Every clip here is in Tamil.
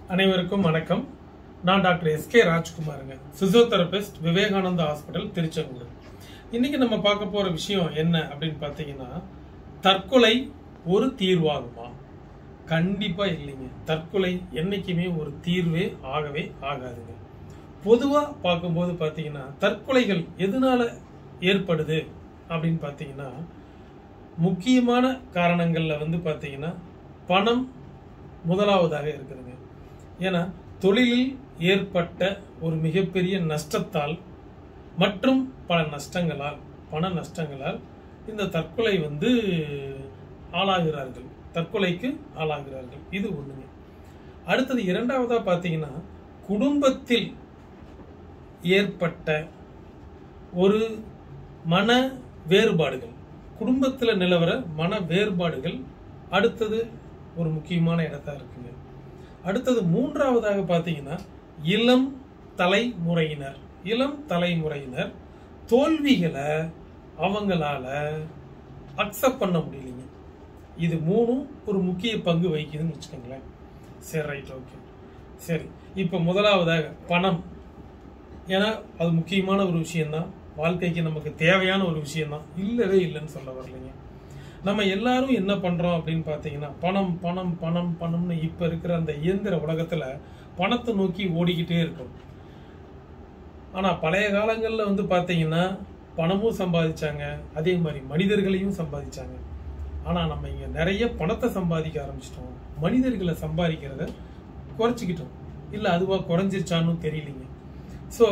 அனைவருக்கும் வணக்கம் நான் டாக்டர் எஸ்கே ராஜ்குமாருங்க பிசியோதெரபிஸ்ட் விவேகானந்தா ஹாஸ்பிட்டல் திருச்செங்கோடு இன்னைக்கு நம்ம பார்க்க போற விஷயம் என்ன அப்படின்னு பார்த்தீங்கன்னா தற்கொலை ஒரு தீர்வாகுமா கண்டிப்பா இல்லைங்க தற்கொலை என்னைக்குமே ஒரு தீர்வே ஆகவே ஆகாதுங்க பொதுவா பார்க்கும்போது பார்த்தீங்கன்னா தற்கொலைகள் எதனால ஏற்படுது அப்படின்னு பார்த்தீங்கன்னா முக்கியமான காரணங்கள்ல வந்து பார்த்தீங்கன்னா பணம் முதலாவதாக இருக்குதுங்க ஏன்னா தொழிலில் ஏற்பட்ட ஒரு மிகப்பெரிய நஷ்டத்தால் மற்றும் பல நஷ்டங்களால் பண நஷ்டங்களால் இந்த தற்கொலை வந்து ஆளாகிறார்கள் தற்கொலைக்கு ஆளாகிறார்கள் இது ஒண்ணுங்க அடுத்தது இரண்டாவதா பார்த்தீங்கன்னா குடும்பத்தில் ஏற்பட்ட ஒரு மன வேறுபாடுகள் குடும்பத்தில் நிலவர மன வேறுபாடுகள் அடுத்தது ஒரு முக்கியமான இடத்தா இருக்குங்க அடுத்தது மூன்றாவதாக பார்த்தீங்கன்னா இளம் தலைமுறையினர் இளம் தலைமுறையினர் தோல்விகளை அவங்களால அக்செப்ட் பண்ண முடியலைங்க இது மூணும் ஒரு முக்கிய பங்கு வகிக்குதுன்னு வச்சுக்கோங்களேன் சரி ரைட் ஓகே சரி இப்போ முதலாவதாக பணம் ஏன்னா அது முக்கியமான ஒரு விஷயம்தான் வாழ்க்கைக்கு நமக்கு தேவையான ஒரு விஷயம்தான் இல்லவே இல்லைன்னு சொல்ல வரலைங்க நம்ம எல்லாரும் என்ன பண்றோம் அப்படின்னு பார்த்தீங்கன்னா பணம் பணம் பணம் பணம்னு இப்ப இருக்கிற அந்த இயந்திர உலகத்துல பணத்தை நோக்கி ஓடிக்கிட்டே இருக்கும் ஆனா பழைய காலங்கள்ல வந்து பார்த்தீங்கன்னா பணமும் சம்பாதிச்சாங்க அதே மாதிரி மனிதர்களையும் சம்பாதிச்சாங்க ஆனா நம்ம இங்க நிறைய பணத்தை சம்பாதிக்க ஆரம்பிச்சிட்டோம் மனிதர்களை சம்பாதிக்கிறத குறைச்சிக்கிட்டோம் இல்ல அதுவா குறைஞ்சிருச்சான்னு தெரியலைங்க ஸோ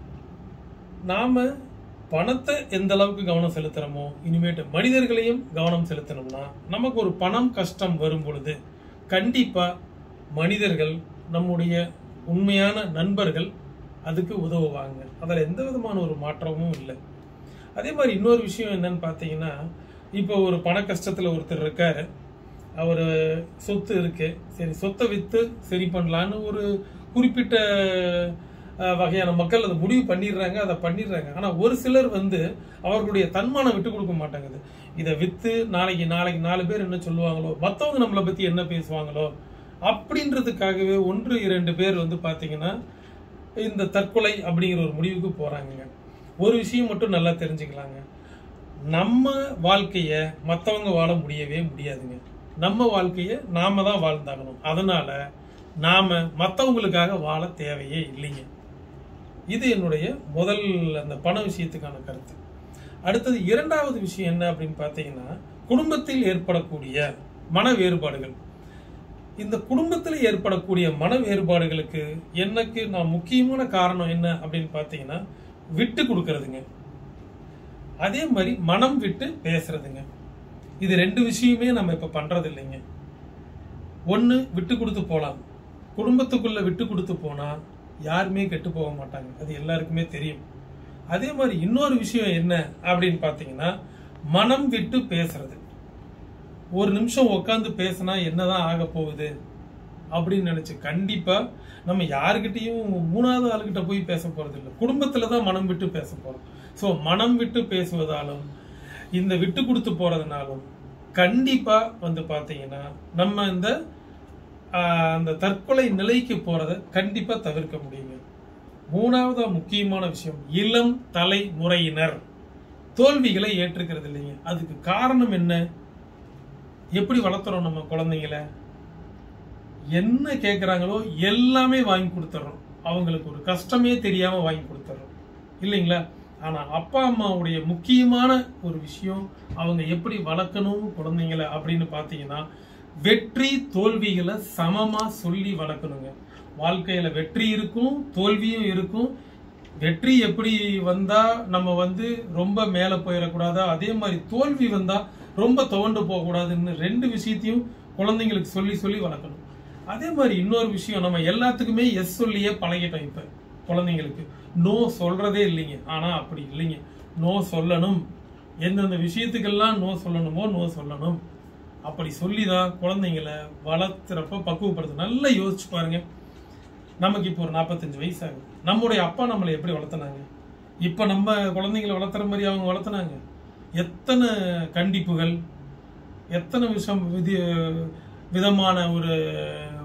நாம பணத்தை எந்த அளவுக்கு கவனம் செலுத்துறோமோ இனிமேட்டு மனிதர்களையும் கவனம் செலுத்தணும்னா நமக்கு ஒரு பணம் கஷ்டம் வரும் பொழுது கண்டிப்பா மனிதர்கள் நம்முடைய உண்மையான நண்பர்கள் அதுக்கு உதவுவாங்க அதில் எந்த விதமான ஒரு மாற்றமும் இல்லை அதே மாதிரி இன்னொரு விஷயம் என்னன்னு பார்த்தீங்கன்னா இப்போ ஒரு பண கஷ்டத்தில் ஒருத்தர் இருக்காரு அவர் சொத்து இருக்கு சரி சொத்தை விற்று சரி பண்ணலான்னு ஒரு குறிப்பிட்ட அஹ், வகையான மக்கள் அதை முடிவு பண்ணிடுறாங்க அதை பண்ணிடுறாங்க ஆனால் ஒரு சிலர் வந்து அவர்களுடைய தன்மானம் விட்டு கொடுக்க மாட்டாங்குது இதை விற்று நாளைக்கு நாளைக்கு நாலு பேர் என்ன சொல்லுவாங்களோ மற்றவங்க நம்மளை பற்றி என்ன பேசுவாங்களோ அப்படின்றதுக்காகவே ஒன்று இரண்டு பேர் வந்து பார்த்தீங்கன்னா இந்த தற்கொலை அப்படிங்கிற ஒரு முடிவுக்கு போறாங்க ஒரு விஷயம் மட்டும் நல்லா தெரிஞ்சுக்கலாங்க நம்ம வாழ்க்கைய மத்தவங்க வாழ முடியவே முடியாதுங்க நம்ம வாழ்க்கைய நாம தான் வாழ்ந்தாகணும் அதனால நாம மத்தவங்களுக்காக வாழ தேவையே இல்லைங்க இது என்னுடைய முதல் அந்த பண விஷயத்துக்கான கருத்து அடுத்தது இரண்டாவது விஷயம் என்ன அப்படின்னு பார்த்தீங்கன்னா குடும்பத்தில் ஏற்படக்கூடிய மன வேறுபாடுகள் இந்த குடும்பத்தில் ஏற்படக்கூடிய மன வேறுபாடுகளுக்கு எனக்கு நான் முக்கியமான காரணம் என்ன அப்படின்னு பார்த்தீங்கன்னா விட்டு கொடுக்கறதுங்க அதே மாதிரி மனம் விட்டு பேசுறதுங்க இது ரெண்டு விஷயமே நம்ம இப்ப பண்றது இல்லைங்க ஒன்னு விட்டு கொடுத்து போலாம் குடும்பத்துக்குள்ள விட்டு கொடுத்து போனா யாருமே கெட்டு போக மாட்டாங்க அது எல்லாருக்குமே தெரியும் அதே மாதிரி இன்னொரு விஷயம் என்ன அப்படின்னு பார்த்தீங்கன்னா மனம் விட்டு பேசுறது ஒரு நிமிஷம் உட்காந்து பேசினா என்னதான் ஆக போகுது அப்படின்னு நினைச்சு கண்டிப்பா நம்ம யாருக்கிட்டையும் மூணாவது ஆளுகிட்ட போய் பேச போறது இல்லை குடும்பத்துல தான் மனம் விட்டு பேச போறோம் ஸோ மனம் விட்டு பேசுவதாலும் இந்த விட்டு கொடுத்து போறதுனாலும் கண்டிப்பா வந்து பாத்தீங்கன்னா நம்ம இந்த ஆஹ், அந்த தற்கொலை நிலைக்கு போறதை கண்டிப்பா தவிர்க்க முடியுங்க மூணாவது முக்கியமான விஷயம் இளம் தலைமுறையினர் தோல்விகளை ஏற்றுக்கிறது இல்லைங்க அதுக்கு காரணம் என்ன எப்படி வளர்த்துறோம் நம்ம குழந்தைங்கள என்ன கேட்குறாங்களோ எல்லாமே வாங்கி கொடுத்துட்றோம் அவங்களுக்கு ஒரு கஷ்டமே தெரியாம வாங்கி கொடுத்துட்றோம் இல்லைங்களா ஆனா அப்பா அம்மாவுடைய முக்கியமான ஒரு விஷயம் அவங்க எப்படி வளர்க்கணும் குழந்தைங்கள அப்படின்னு பார்த்தீங்கன்னா வெற்றி தோல்விகளை சமமா சொல்லி வளர்க்கணுங்க வாழ்க்கையில வெற்றி இருக்கும் தோல்வியும் இருக்கும் வெற்றி எப்படி வந்தா நம்ம வந்து ரொம்ப மேல போயிடக்கூடாதா அதே மாதிரி தோல்வி வந்தா ரொம்ப துவண்டு போகக்கூடாதுன்னு ரெண்டு விஷயத்தையும் குழந்தைங்களுக்கு சொல்லி சொல்லி வளர்க்கணும் அதே மாதிரி இன்னொரு விஷயம் நம்ம எல்லாத்துக்குமே எஸ் சொல்லியே பழகிட்டோம் இப்ப குழந்தைங்களுக்கு நோ சொல்றதே இல்லைங்க ஆனா அப்படி இல்லைங்க நோ சொல்லணும் எந்தெந்த விஷயத்துக்கெல்லாம் நோ சொல்லணுமோ நோ சொல்லணும் அப்படி சொல்லி தான் குழந்தைங்களை வளர்த்துறப்ப பக்குவப்படுத்து நல்லா யோசிச்சு பாருங்க நமக்கு இப்போ ஒரு நாற்பத்தஞ்சு வயசு ஆகுது நம்முடைய அப்பா நம்மளை எப்படி வளர்த்துனாங்க இப்போ நம்ம குழந்தைங்களை வளர்த்துற மாதிரி அவங்க வளர்த்துனாங்க எத்தனை கண்டிப்புகள் எத்தனை விஷம் விதி விதமான ஒரு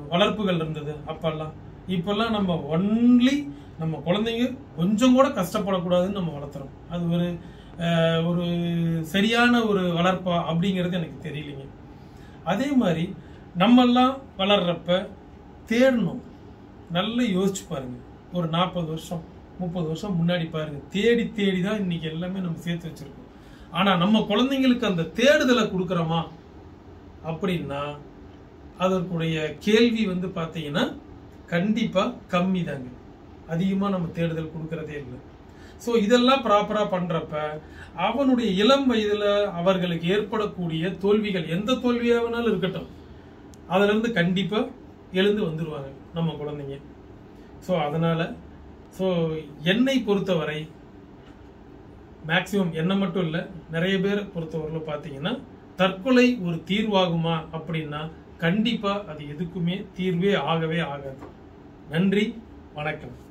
வளர்ப்புகள் இருந்தது அப்பெல்லாம் இப்பெல்லாம் நம்ம ஒன்லி நம்ம குழந்தைங்க கொஞ்சம் கூட கஷ்டப்படக்கூடாதுன்னு நம்ம வளர்த்துறோம் அது ஒரு அஹ், ஒரு சரியான ஒரு வளர்ப்பா அப்படிங்கிறது எனக்கு தெரியலைங்க அதே மாதிரி நம்மெல்லாம் வளர்றப்ப தேடணும் நல்லா யோசிச்சு பாருங்க ஒரு நாற்பது வருஷம் முப்பது வருஷம் முன்னாடி பாருங்க தேடி தேடி தான் இன்னைக்கு எல்லாமே நம்ம சேர்த்து வச்சிருக்கோம் ஆனா நம்ம குழந்தைங்களுக்கு அந்த தேடுதலை கொடுக்குறோமா அப்படின்னா அதற்குடைய கேள்வி வந்து பார்த்தீங்கன்னா கண்டிப்பா கம்மி தாங்க அதிகமாக நம்ம தேடுதல் கொடுக்கறதே இல்லை ஸோ இதெல்லாம் ப்ராப்பராக பண்ணுறப்ப அவனுடைய இளம் வயதில் அவர்களுக்கு ஏற்படக்கூடிய தோல்விகள் எந்த தோல்வியாக வேணாலும் இருக்கட்டும் அதிலிருந்து கண்டிப்பாக எழுந்து வந்துருவாங்க நம்ம குழந்தைங்க ஸோ அதனால் ஸோ என்னை பொறுத்தவரை மேக்சிமம் என்ன மட்டும் இல்லை நிறைய பேர் பொறுத்தவரையில் பார்த்தீங்கன்னா தற்கொலை ஒரு தீர்வாகுமா அப்படின்னா கண்டிப்பாக அது எதுக்குமே தீர்வே ஆகவே ஆகாது நன்றி வணக்கம்